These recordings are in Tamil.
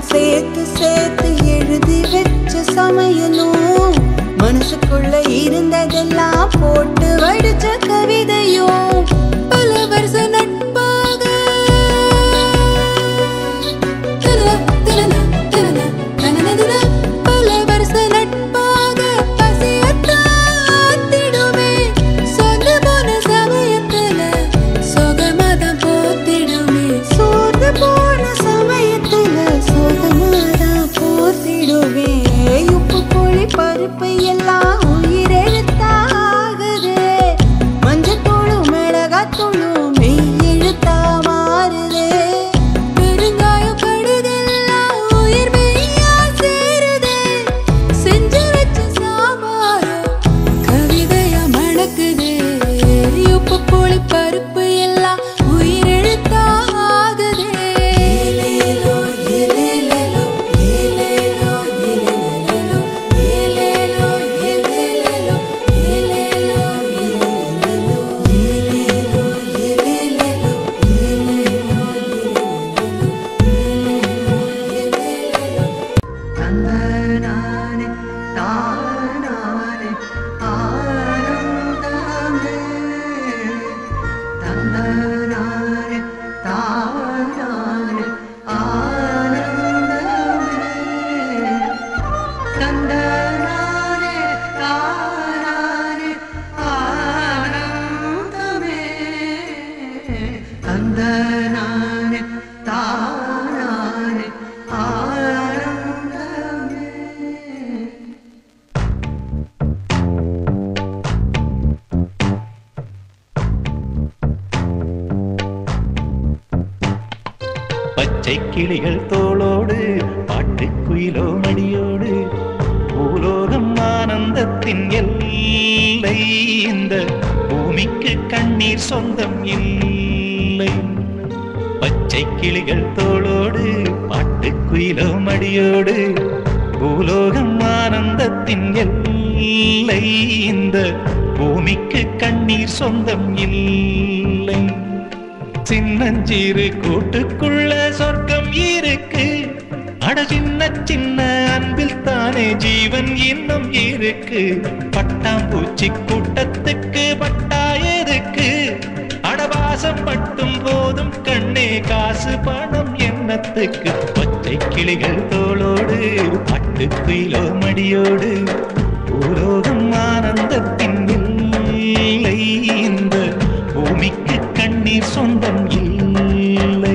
நான் சேர்த்து சேர்த்து எழுதி வச்ச சமையலும் மனசுக்குள்ள இருந்ததெல்லாம் போட்டு வடிச்ச கவிதையும் பல வருஷ நட்பாக தனன, தனன, தனன, தனனனன. பல வருஷ நட்பாக பசியத்தாத்திடுமே. சொந்து போன சமயத்துல சுகமாதான் போத்திடுமே. சோர்ந்து போன சமயத்துல சுகமாதான் போத்திடுமே. உப்பு புளி பருப்பு எல்லாம் உயிரெழுத்தாகுதே. மஞ்சத்தூளும் மிளகாத்தூளும் மெய்யெழுத்தா மாறுதே. பெருங்காயம் கடுகெல்லாம் உயிர் மெய்யா சேருதே. செஞ்சு வச்ச சாம்பாரும் கவிதையா மணக்குதே. உப்பு புளி பருப்பு எல்லாம் உயிரெழுத்தாகுதே. ஏலேலோ, ஏலேலேலோ, ஏலேலோ, ஏலேலேலோ, ஏலேலோ, ஏலேலேலோ, ஏலேலோ, ஏலேலேலோ, ஏலேலேலோ, தந்தனானே தானானே ஆனந்தமே தந்தனானே தானானே ஆனந்தமே தந்தனானே தானானே ஆனந்தமே தந்தனானே தானானே ஆனந்தமே பச்சை கிளிகள் தோளோடு பாட்டுக்குயிலோ மடியோடு பூலோகம் ஆனந்தத்தின் எல்லை இந்த பூமிக்கு கண்ணீர் சொந்தம் இல்லை பச்சை கிளிகள் தோளோடு பாட்டுக்குயிலோ மடியோடு பூலோகம் ஆனந்தத்தின் எல்லை இந்த பூமிக்கு கண்ணீர் சொந்தம் இல்லை சின்னஞ்சீரு கூட்டுக்குள்ள சொர்க்கம் இருக்கு அட சின்ன சின்ன அன்பில் தானே ஜீவன் இன்னும் இருக்கு பட்டாம்பூச்சி கூட்டத்துக்கு பட்டா எதுக்கு அடவாசம் மட்டும் போதும் கண்ணே காசு பணம் எண்ணத்துக்கு பச்சை கிளிகள் தோளோடு பட்டுக்குயிலோ மடியோடு பூலோகம் ஆனந்தத்தின் இல்லை இந்த பூமிக்கு கண்ணீர் சொந்தம் இல்லை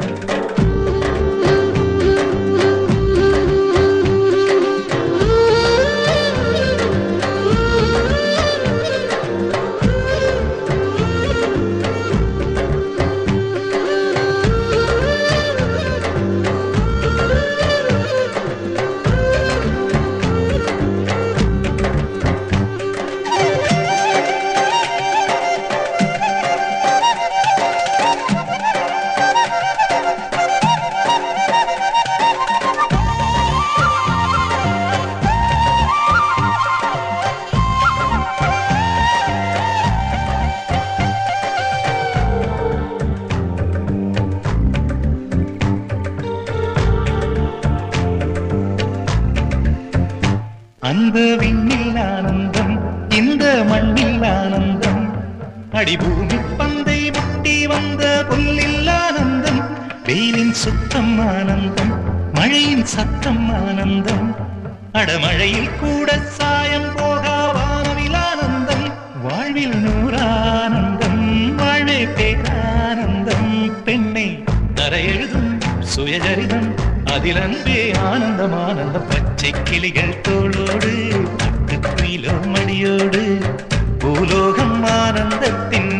அந்த விண்ணில் ஆனந்தம் இந்த மண்ணில் ஆனந்தம் அடிபூமி பந்தை முட்டி வந்த புல்லில் ஆனந்தம் வெயிலின் சுத்தம் ஆனந்தம் மழையின் சத்தம் ஆனந்தம் அடமழையில் கூட சாயம் போகா வானவில் ஆனந்தம் வாழ்வில் நூறானந்தம் வாழ்வே பேரானந்தம் பெண்ணை தர எழுதும் சுயஜரிதம் அதில் அன்பே ஆனந்தம் ஆனந்தம் பச்சை கிளிகள் தோளோடு பட்டுக்குயிலோ மடியோடு பூலோகம் ஆனந்தத்தின்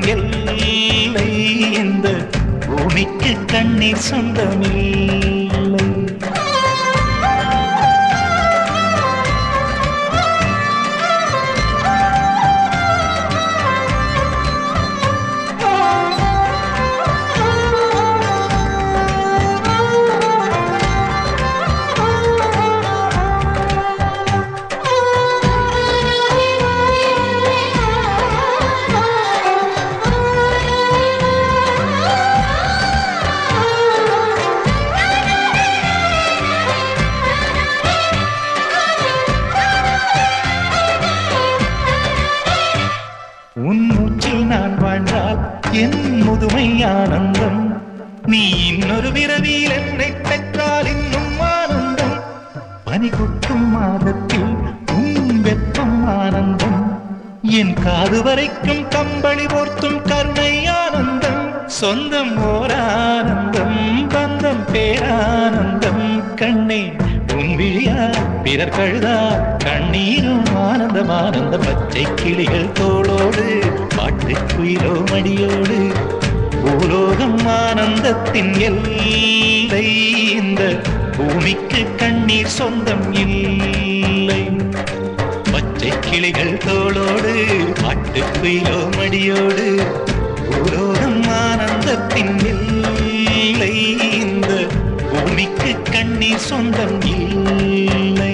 எல்லை இந்த பூமிக்கு கண்ணீர் சொந்தமில்லை ஆ மாதத்தில் உன் வெப்பம் ஆனந்தம் என் காது வரைக்கும் கம்பளி போர்த்தும் கருணை ஆனந்தம் சொந்தம் ஓர் ஆனந்தம் பந்தம் பேரானந்தம் கண்ணே உன் விழியா பிறர் கழுதா கண்ணீரும் ஆனந்தம் ஆனந்த பச்சை கிளிகள் தோளோடு பாட்டு குயிலோ மடியோடு பூலோகம் ஆனந்தத்தின் எல்லை இந்த பூமிக்கு கண்ணீர் சொந்தம் இல்லை பச்சை கிளிகள் தோளோடு பாட்டு குயிலோ மடியோடு பூலோகம் ஆனந்தத்தின் எல்லை இந்த பூமிக்கு கண்ணீர் சொந்தம் இல்லை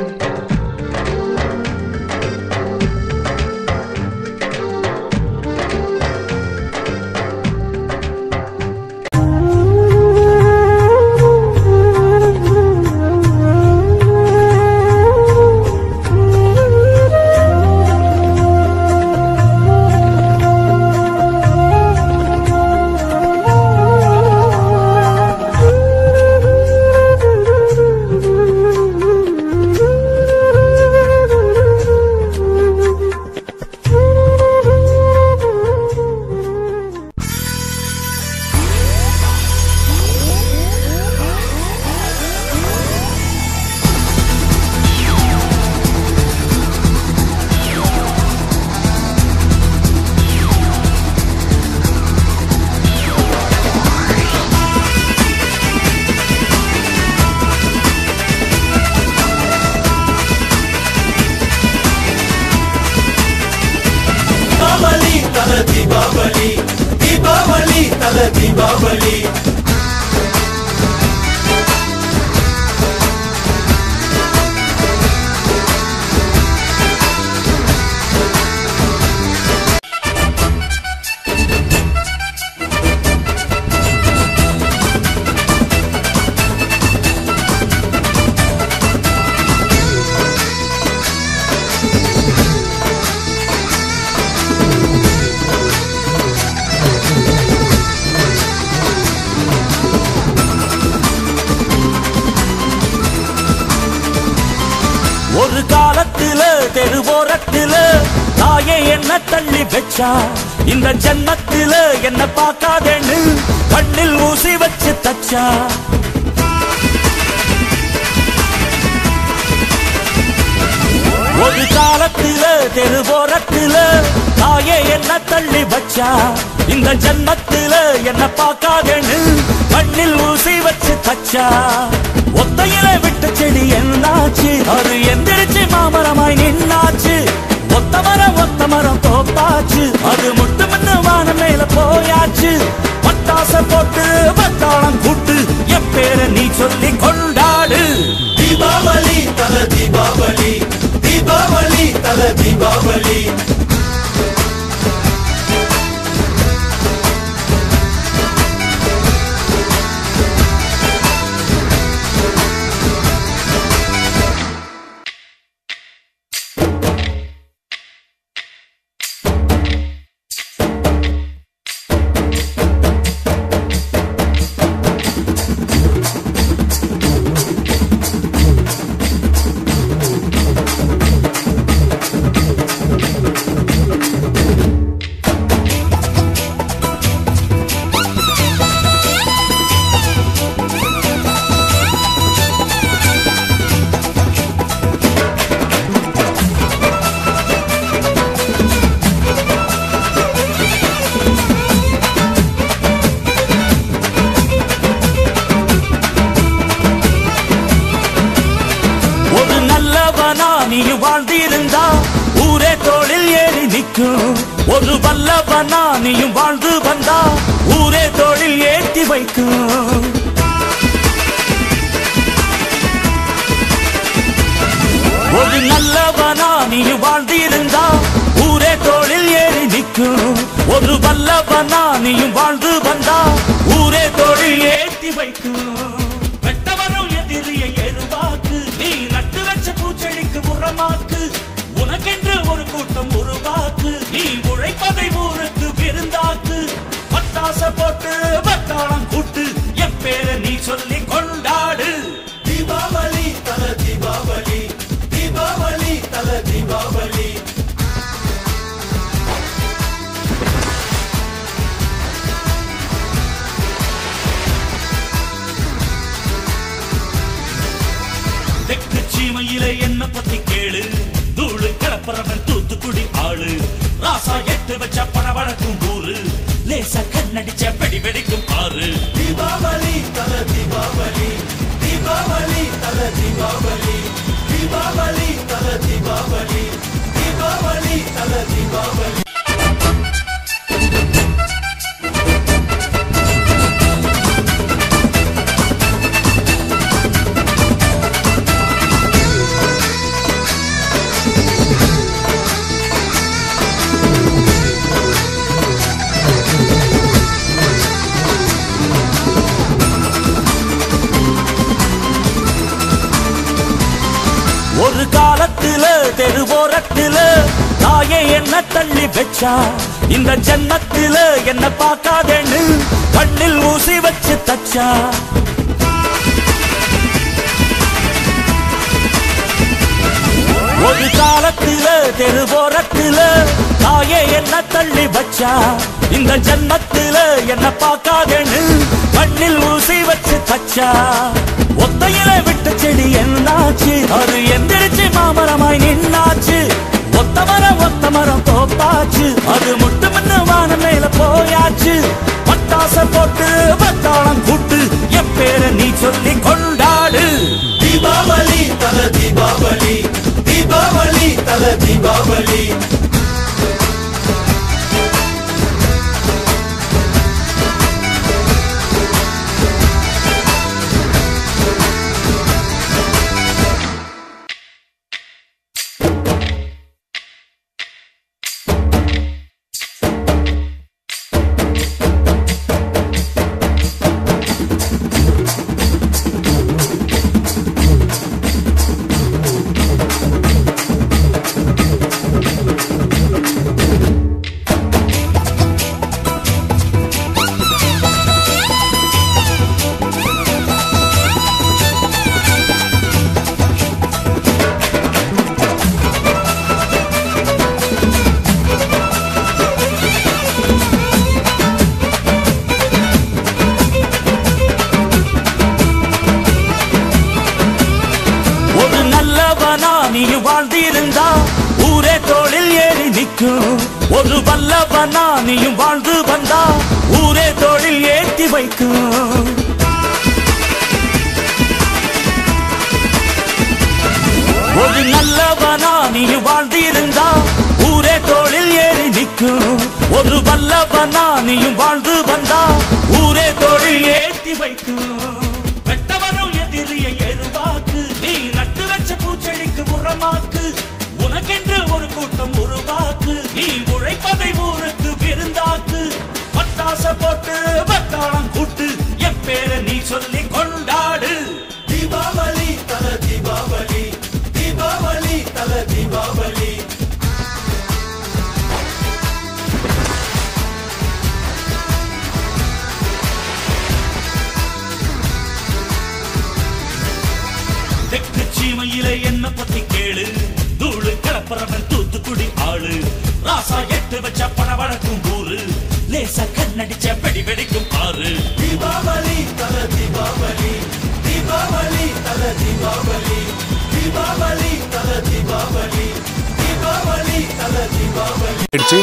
தீபாவளி தல தீபாவளி தீபாவளி தல தீபாவளி ஒரு காலத்துல தெருவோரத்துல தாயே என்ன தள்ளி வச்சா இந்த ஜன்னத்துல என்ன பார்க்காதேன்னு கண்ணில் ஊசி வச்சு தச்சா ஒரு காலத்துல தெருவோரத்துல தாயே என்ன தள்ளி வச்சா இந்த ஜன்னத்துல என்ன பார்க்காதேன்னு கண்ணில் ஊசி வச்சு தச்சா ஒத்தையில விட்ட செடி என்னாச்சு அது எந்திரிச்சு மாமரமாய் நின்னாச்சு ஒத்த மரம் ஒத்த மரம் தோப்பாச்சு அது முட்டு முன்னு வானம் மேல போயாச்சு பட்டாச போட்டு பத்தாளம் கூட்டு என் பேரை நீ சொல்லி கொண்டாடு தீபாவளி தல தீபாவளி தீபாவளி தல தீபாவளி ஒரு நல்லவனா நீ வாழ்ந்திருந்தா ஊரே தோளில் ஏறி நிற்கும் ஒரு வல்லவனா நீயும் வாழ்ந்து வந்தா ஊரே தோளில் ஏற்றி வைக்கும் ஒரு நல்லவனா நீ வாழ்ந்திருந்தா ஊரே தோளில் ஏறி நிற்கும் ஒரு வல்லவனா நீயும் வாழ்ந்து வந்தா ஊரே தோளில் ஏற்றி வைக்கும் வெட்டவரும் எதிரியை எருவாக்கு நீ நட்டு வச்ச பூச்செடிக்கு உரமாக்கு உனக்கென்று ஒரு கூட்டம் உருவாக்கு நீ உழைப்பதை ஊருக்கு விருந்தாக்கு பட்டாச போட்டு பட்டாளம் கூட்டு என் பேரை நீ சொல்லி கொண்டாடு தீபாவளி தல தீபாவளி என்ன பத்தி கேளு தூளு கிளப்புறவன் தூத்துக்குடி ஆளு ராசா எட்டு வச்ச பட வழக்கும் ஊரு லேசா கண்ணடிச்ச வெடி வெடிக்கும் ஆறு தீபாவளி தல தீபாவளி தீபாவளி தல தீபாவளி தீபாவளி தல தீபாவளி தீபாவளி தல தீபாவளி ஒரு காலத்துல தெருவோரத்துல தாயே என்ன தள்ளி வச்சா இந்த ஜென்மத்தில என்ன பார்க்காதேன்னு கண்ணில் ஊசி வச்சு தச்சா ஒரு காலத்துல தெருவோரத்துல தாயே என்ன தள்ளி வச்சா இந்த ஜென்மத்தில என்ன பார்க்காதேன்னு கண்ணில் ஊசி வச்சு தச்சா ஒத்தையில விட்ட செடி என்னாச்சு அது எந்திரிச்சு மாமரமாய் நின்னாச்சு ஒத்த மரம் ஒத்த மரம் தோப்பாச்சு அது முட்டு மண்ணு வானம் மேல போயாச்சு பட்டாச போட்டு பட்டாளம் கூட்டு என் பேரை நீ சொல்லி கொண்டாடு தீபாவளி தல தீபாவளி தீபாவளி தல தீபாவளி ஒரு நல்லவனா நீ வாழ்ந்திருந்தா ஊரே தோளில் ஏறி நிற்கும் ஒரு வல்லவனா நீயும் வாழ்ந்து வந்தா ஊரே தோளில் ஏற்றி வைக்கும் ஒரு நல்லவனா நீ வாழ்ந்திருந்தா ஊரே தோளில் ஏறி நிற்கும் ஒரு வல்லவனா நீயும் வாழ்ந்து வந்தா ஊரே தோளில் ஏற்றி வைக்கும் வெட்டவரும் எதிரியை எருவாக்கு நீ நட்டு வச்ச பூச்செடிக்கு உரமாக்கு உனக்கென்று ஒரு கூட்டம் உருவாக்கு நீ உழைப்பதை ஊருக்கு விருந்தாக்கு பட்டாச போட்டு பட்டாளம் கூட்டு என் பேரை நீ சொல்லி கொண்டாடு தீபாவளி தல தீபாவளி தீபாவளி தல தீபாவளி தெற்கு சீமையில என்ன பத்தி கேளு தூளு கிளப்புறவன் தூத்துக்குடி ஆளு ராசா எட்டு வச்ச பட வழக்கும் ஊரு லேசா கண்ணடிச்ச வெடி வெடிக்கும் ஆறு தீபாவளி தல தீபாவளி தீபாவளி தல தீபாவளி தீபாவளி தல தீபாவளி தீபாவளி தல தீபாவளி ஆயிடுச்சு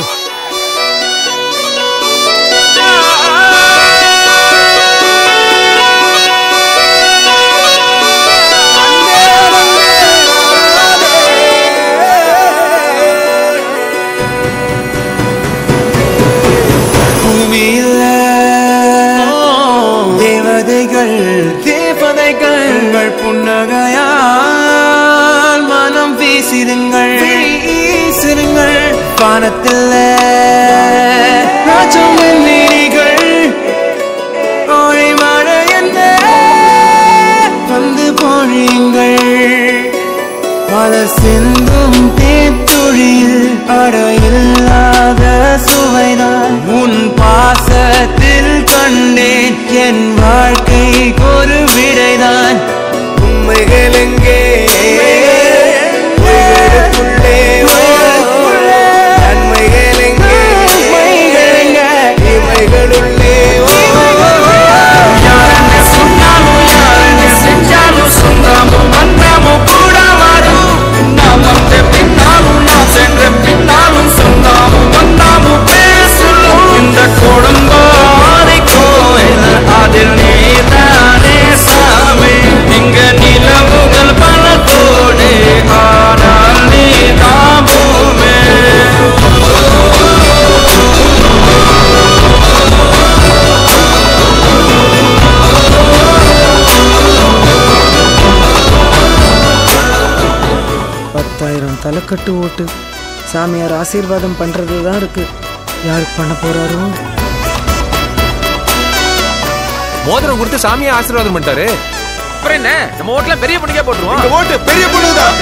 பூமியில தேவதைகள் தேவதைகள் உங்கள் புன்னகையால் மனம் வீசிடுங்கள் வீசிடுங்கள் வானத்தில் ராஜம் நீரிகள் ஓழி மழை என்ன வந்து பொழியுங்கள் பல சிந்தும் தேத்துழியில் அடையில்லாத சுவைதான் உன் பாசத்தில் கண்டேன் என் வாழ்க்கைக்கு ஒரு விடைதான் உண்மைகள் எங்கே உங்களுக்குள்ளே நன்மைகள் எங்கே இமைகளுள்ளே யாரென்ன சொன்னாலும் யாரென்ன செஞ்சாலும் சொந்தமும் வந்தமும் கூட வரும் தலைக்கட்டு ஓட்டு சாமியார் ஆசீர்வாதம் பண்றது தான் இருக்கு யாருக்கு பண்ண போறாரோ மோதிரம் கொடுத்து சாமியை ஆசீர்வாதம் பண்ணிட்டாரு அப்புறம் என்ன நம்ம ஓட்டுல பெரிய பொண்ணுக்கே போட்டுருவோம் இந்த ஓட்டு பெரிய பொண்ணுதான்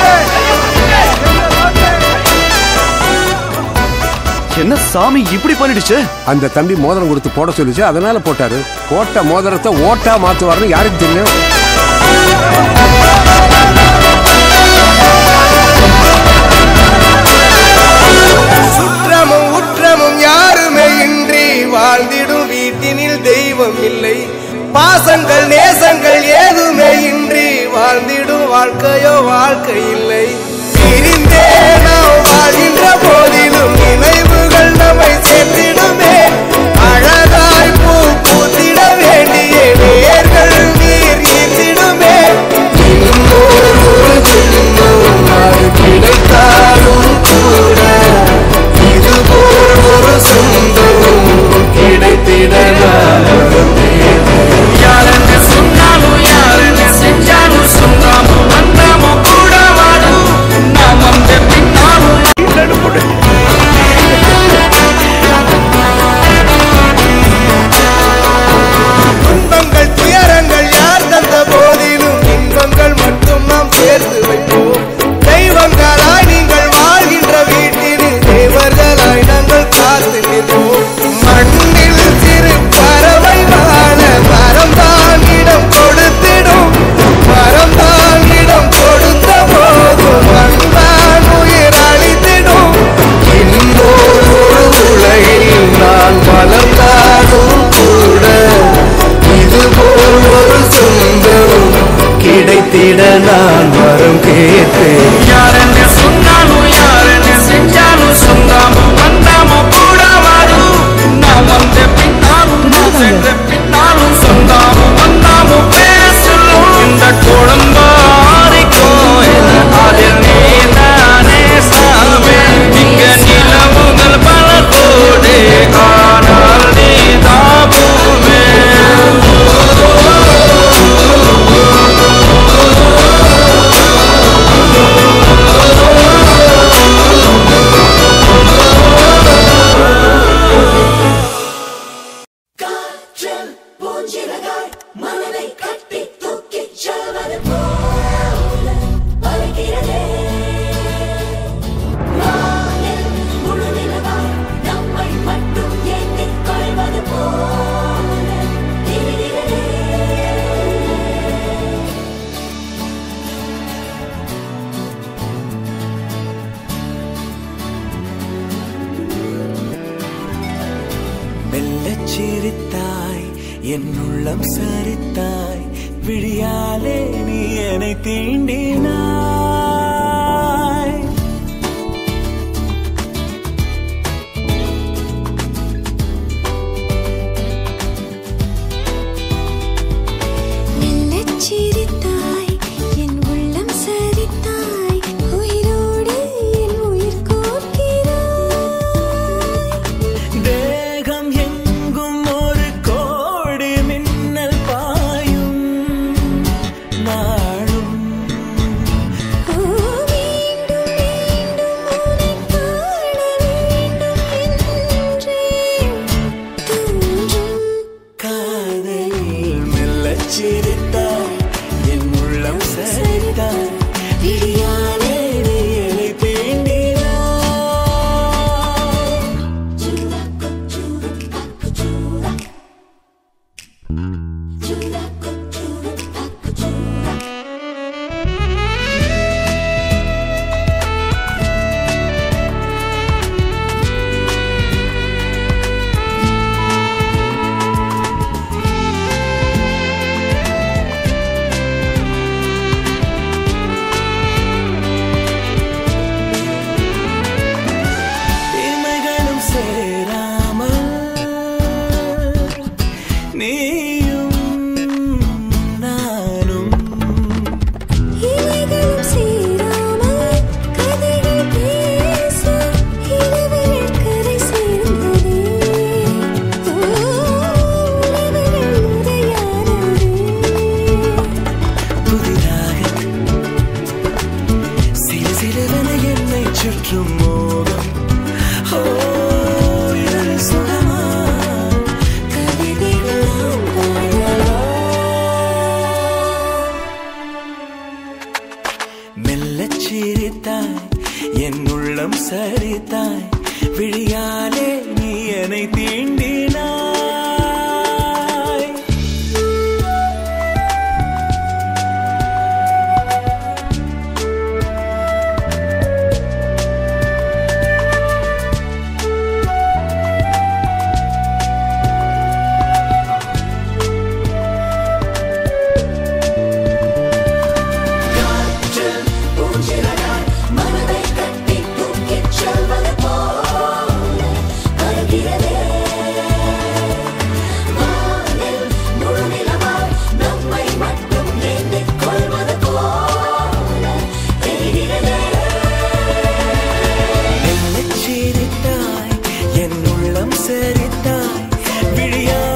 என்ன சாமி இப்படி பண்ணிடுச்சு அந்த தம்பி மோதிரம் கொடுத்து போட சொல்லிச்சு அதனால போட்டாரு போட்ட மோதிரத்தை ஓட்டா மாத்துவாருன்னு யாருக்கு தெரியும் சுற்றமும் உற்றமும் யாருமே இன்றி வாழ்ந்திடும் வீட்டினில் தெய்வம் இல்லை பாசங்கள் நேசங்கள் ஏதுமே இன்றி வாழ்ந்திடும் வாழ்க்கையோ வாழ்க்கை இல்லை பிரிந்தே நாம் வாழ்கின்ற போதிலும் நினைவுகள் நம்மை சேர்த்திடுமே அழகாய் பூ பூத்திட வேண்டிய வேர்கள் நீர் ஈர்த்திடுமே இன்னொரு ஒரு ஜென்மம் அது கிடைத்தாலும் கூட இது போல் ஒரு சொந்தம் கிடைத்திட நான் யாருன்னு சொன்னாலும் யாருன்னு செஞ்சாலும் சொன்னாமோ வந்தாமோ கூட வாடும் நாம் வந்த பின்னாலும் துன்பங்கள் துயரங்கள் யார் தந்த போதிலும் இன்பங்கள் மட்டும் நாம் சேர்த்து வைப்போம் தெய்வங்களாய் நீங்கள் வாழ்கின்ற வீட்டினில் தேவர்களாய் நாங்கள் காத்து நிற்போம் மண்ணில் சிறு பறவை வாழ மரம் தான் இடம் கொடுத்திடும் மரம் தான் இடம் கொடுத்த போதும் மண்தான் உயிர் அளித்திடும் இன்னொரு ஒரு உலகில் நான் வளர்ந்தாலும் கூட இதுபோல் ஒரு சொந்தம் கிடைத்திட நான் வரம் கேட்பேன் யாருன்னு சொன்னாலும் யாருன்னு செஞ்சாலும் சொந்தாமோ வந்தாமோ கூட வாடும் நாம் வந்த பின்னாலும் நாம் சென்ற பின்னாலும் சொந்தாமோ வந்தாமோ பேசலும் இந்த குழம்பாரிக்கும் அதில் நீதானே சாமி இங்க நிலவுகள் பல கோடி ஆனால் நீ தாபுவே காற்றில் பூஞ்சிறகாய் மனதை கட்டி தூக்கிச் செல்வது போல பறக்கிறதே வானில் முழு நிலவாய் நம்மை மட்டும் ஏந்திக் கொள்வது போல தெரிகிறதே மெல்லச் சிரித்தாய் என் உள்ளம் சரித்தாய் விழியாலே நீ என்னை தீண்டினாய் மெல்லச் சிரித்தாய் என் உள்ளம் சரித்தாய் உயிரோடு என் உயிர் கோர்க்கிறாய் தேகம் எங்கும் ஒரு கோடி மின்னல் பாயும் நாளும் சிரித்தாய் என் உள்ளம் சரித்தாய் விழியாலே நீ என்னை தீண்டினாய் மனதை கட்டி தூக்கிச் செல்வது போல கருகிறதே வானில் முழு நிலவாய் நம்மை மட்டும் ஏந்திக் கொள்வது போல தெரிகிறதே மெல்லச் சிரித்தாய் என் உள்ளம் சரித்தாய் விழியா